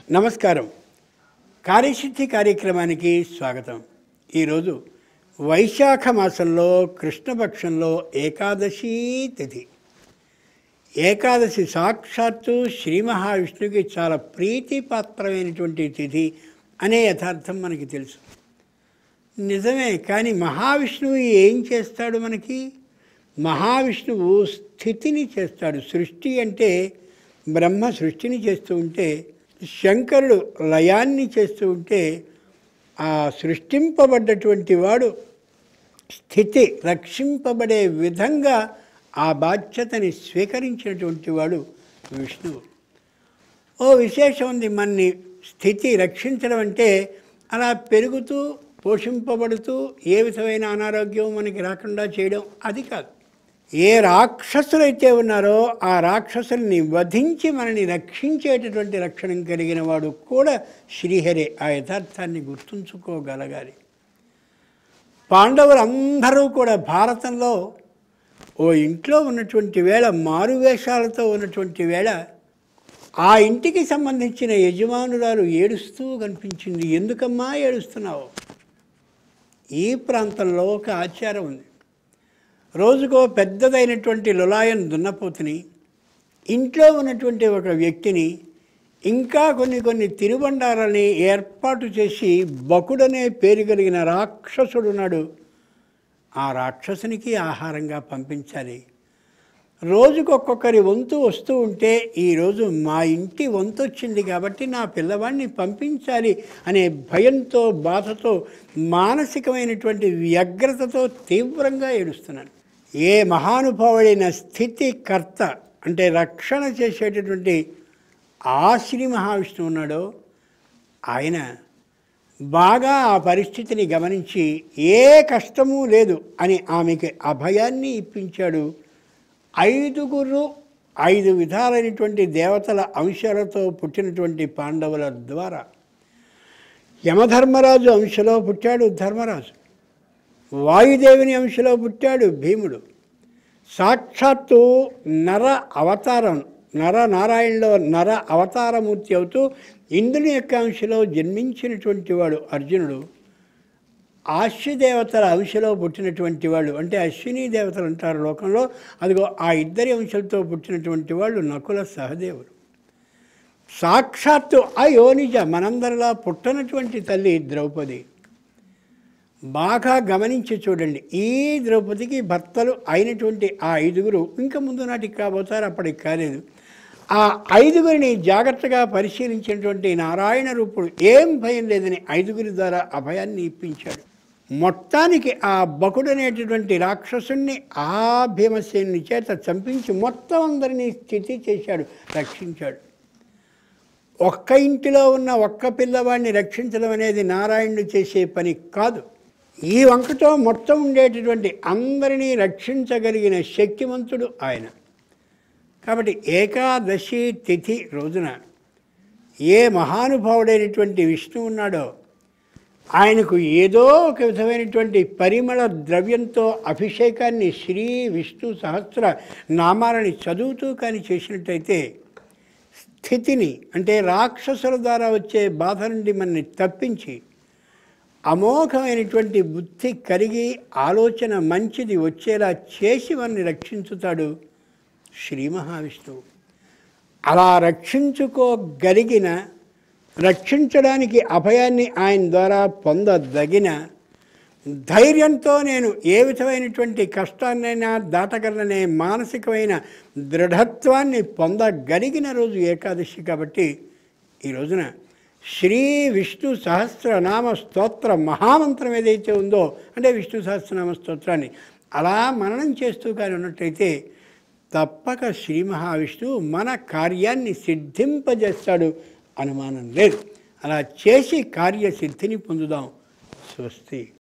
నమస్కారం కార్యసిద్ధి కార్యక్రమానికి స్వాగతం ఈరోజు వైశాఖ మాసంలో కృష్ణపక్షంలో ఏకాదశి తిథి ఏకాదశి సాక్షాత్తు శ్రీ మహావిష్ణువుకి చాలా ప్రీతిపాత్రమైనటువంటి తిథి అనే యథార్థం మనకి తెలుసు నిజమే కానీ మహావిష్ణువు ఏం చేస్తాడు మనకి మహావిష్ణువు స్థితిని చేస్తాడు సృష్టి అంటే బ్రహ్మ సృష్టిని చేస్తూ ఉంటే శంకరుడు లయాన్ని చేస్తూ ఉంటే ఆ సృష్టింపబడ్డటువంటి వాడు స్థితి రక్షింపబడే విధంగా ఆ బాధ్యతని స్వీకరించినటువంటి వాడు విష్ణువు ఓ విశేషం ఉంది మన్ని స్థితి రక్షించడం అంటే అలా పెరుగుతూ పోషింపబడుతూ ఏ విధమైన అనారోగ్యం మనకి రాకుండా చేయడం అది కాదు ఏ రాక్షసులైతే ఉన్నారో ఆ రాక్షసుల్ని వధించి మనని రక్షించేటటువంటి రక్షణం కలిగిన వాడు కూడా శ్రీహరి ఆ యథార్థాన్ని గుర్తుంచుకోగలగాలి పాండవులందరూ కూడా భారతంలో ఓ ఇంట్లో ఉన్నటువంటి వేళ మారువేషాలతో ఉన్నటువంటి వేళ ఆ ఇంటికి సంబంధించిన యజమానురాలు ఏడుస్తూ కనిపించింది ఎందుకమ్మా ఏడుస్తున్నావు ఈ ప్రాంతంలో ఒక ఆచారం ఉంది రోజుకో పెద్దదైనటువంటి లులాయం దున్నపోతుని ఇంట్లో ఉన్నటువంటి ఒక వ్యక్తిని ఇంకా కొన్ని కొన్ని తినుబండారాన్ని ఏర్పాటు చేసి బకుడనే పేరు కలిగిన రాక్షసుడున్నాడు ఆ రాక్షసునికి ఆహారంగా పంపించాలి రోజుకొక్కొక్కరి వంతు వస్తూ ఉంటే ఈరోజు మా ఇంటి వంతు వచ్చింది కాబట్టి నా పిల్లవాడిని పంపించాలి అనే భయంతో బాధతో మానసికమైనటువంటి వ్యగ్రతతో తీవ్రంగా ఏడుస్తున్నాను ఏ మహానుభావుడైన స్థితికర్త అంటే రక్షణ చేసేటటువంటి ఆ శ్రీ మహావిష్ణువు ఉన్నాడో ఆయన బాగా ఆ పరిస్థితిని గమనించి ఏ కష్టము లేదు అని ఆమెకి అభయాన్ని ఇప్పించాడు ఐదుగురు ఐదు విధాలైనటువంటి దేవతల అంశాలతో పుట్టినటువంటి పాండవుల ద్వారా యమధర్మరాజు అంశలో పుట్టాడు ధర్మరాజు వాయుదేవిని అంశలో పుట్టాడు భీముడు సాక్షాత్తు నర అవతారం నర నారాయణలో నర అవతారమూర్తి అవుతూ ఇంద్రుని యొక్క అంశలో జన్మించినటువంటి వాడు అర్జునుడు ఆశ్వదేవతల అంశలో పుట్టినటువంటి వాళ్ళు అంటే అశ్విని దేవతలు అంటారు లోకంలో అదిగో ఆ ఇద్దరి అంశాలతో పుట్టినటువంటి వాళ్ళు నకుల సహదేవులు సాక్షాత్తు ఆ యోనిజ మనందరిలా పుట్టనటువంటి తల్లి ద్రౌపది బాగా గమనించి చూడండి ఈ ద్రౌపదికి భర్తలు అయినటువంటి ఆ ఐదుగురు ఇంకా ముందు నాటికి కాబోతారు అప్పటికి కాలేదు ఆ ఐదుగురిని జాగ్రత్తగా పరిశీలించినటువంటి నారాయణ రూపుడు ఏం భయం లేదని ఐదుగురి ద్వారా అభయాన్ని ఇప్పించాడు మొత్తానికి ఆ బకుడనేటటువంటి రాక్షసుణ్ణి ఆ భీమసేనుని చేత చంపించి మొత్తం అందరినీ స్థితి చేశాడు రక్షించాడు ఒక్క ఇంటిలో ఉన్న ఒక్క పిల్లవాడిని రక్షించడం అనేది నారాయణుడు చేసే పని కాదు ఈ వంకతో మొత్తం ఉండేటటువంటి అందరినీ రక్షించగలిగిన శక్తివంతుడు ఆయన కాబట్టి ఏకాదశి తిథి రోజున ఏ మహానుభావుడైనటువంటి విష్ణు ఉన్నాడో ఆయనకు ఏదో ఒక విధమైనటువంటి పరిమళ ద్రవ్యంతో అభిషేకాన్ని శ్రీ విష్ణు సహస్ర నామాలని చదువుతూ కానీ చేసినట్టయితే స్థితిని అంటే రాక్షసుల ద్వారా వచ్చే బాధ నుండి మనని తప్పించి అమోఘమైనటువంటి బుద్ధి కలిగి ఆలోచన మంచిది వచ్చేలా చేసి మనని రక్షించుతాడు శ్రీ మహావిష్ణువు అలా రక్షించుకోగలిగిన రక్షించడానికి అభయాన్ని ఆయన ద్వారా పొందదగిన ధైర్యంతో నేను ఏ విధమైనటువంటి కష్టాన్నైనా దాటగలనే మానసికమైన దృఢత్వాన్ని పొందగలిగిన రోజు ఏకాదశి కాబట్టి ఈ రోజున శ్రీ విష్ణు సహస్రనామ స్తోత్ర మహామంత్రం ఏదైతే ఉందో అంటే విష్ణు సహస్రనామ స్తోత్రాన్ని అలా మననం చేస్తూ కానీ ఉన్నట్టయితే తప్పక శ్రీ మహావిష్ణువు మన కార్యాన్ని సిద్ధింపజేస్తాడు అనుమానం లేదు అలా చేసి కార్యసిద్ధిని పొందుదాం స్వస్తి